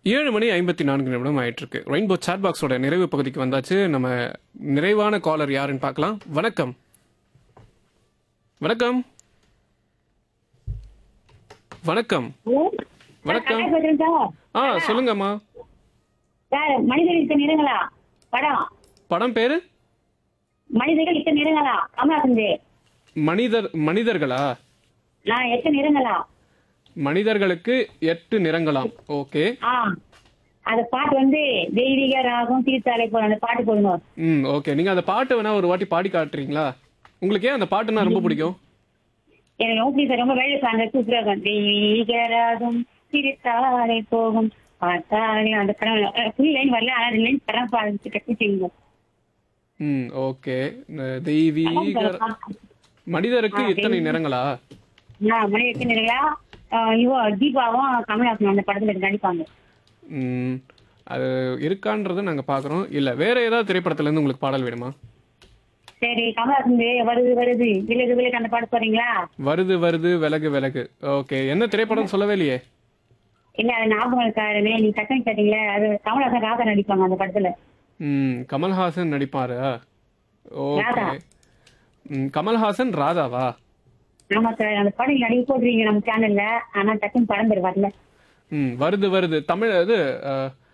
ஏழு மணி ஐம்பத்தி நான்கு நிமிடம் ஆயிட்டு இருக்கு ரெயின்போ சாட் பாக்ஸோட நிறைவு பகுதிக்கு வந்தாச்சு நம்ம நிறைவான காலர் யாருன்னு பார்க்கலாம் வணக்கம் வணக்கம் வணக்கம் வணக்கம். சார், பேசுறேன் சார். ஆ சொல்லுங்கம்மா சார் மனிதர்கள் இத்தனை நிறங்களா படம் படம் பேரு மனிதர்கள் இத்தனை நிறங்களா கமலாசன் மனிதர் மனிதர்களா நான் எத்தனை நிறங்களா மனிதர்களுக்கு எட்டு நிறங்களாம் ஓகே ஆ அந்த பாட்டு வந்து தெய்வீக ராகம் தீர்த்தாலை போல அந்த பாட்டு போடுங்க ம் ஓகே நீங்க அந்த பாட்டை வேணா ஒரு வாட்டி பாடி காட்டுறீங்களா உங்களுக்கு ஏன் அந்த பாட்டுனா ரொம்ப பிடிக்கும் எனக்கு ரொம்ப பிடிக்கும் ரொம்ப வேலை சாங்க சூப்பரா இருக்கும் தெய்வீக ராகம் தீர்த்தாலை போகும் பார்த்தாலே அந்த படம் ஃபுல் லைன் வரல ஆனா ரெண்டு லைன் படம் பாட்டு கட்டி செய்யுங்க ம் ஓகே தெய்வீக மனிதருக்கு இத்தனை நிறங்களா நான் மணி எத்தனை நிறங்களா இவோ தீபாவும் கமலாசன் அந்த படத்துல நடிப்பாங்க ம், அது இருக்கான்றதை நாங்க பார்க்குறோம் இல்ல வேற ஏதாவது திரைப்படத்துல இருந்து உங்களுக்கு பாடல் வேணுமா சரி கமலாசன் வருது வருது விலகு விலகு அந்த பாட்டு போறீங்களா வருது வருது விலகு விலகு ஓகே என்ன திரைப்படம் சொல்லவே இல்லையே இல்ல அது ஞாபகம் இருக்காருனே நீ டக்குனு கேட்டீங்களே அது கமலாசன் ராதா நடிப்பாங்க அந்த படத்துல ம் கமல்ஹாசன் நடிப்பாரு ஓகே ராதா. ம், கமல்ஹாசன் ராதாவா ஆமா சார் அந்த படம் நடிக்க போடுறீங்க நம்ம சேனல்ல ஆனா டக்குனு படம் பேர் வரல ம் வருது வருது தமிழ் இது அஹ்,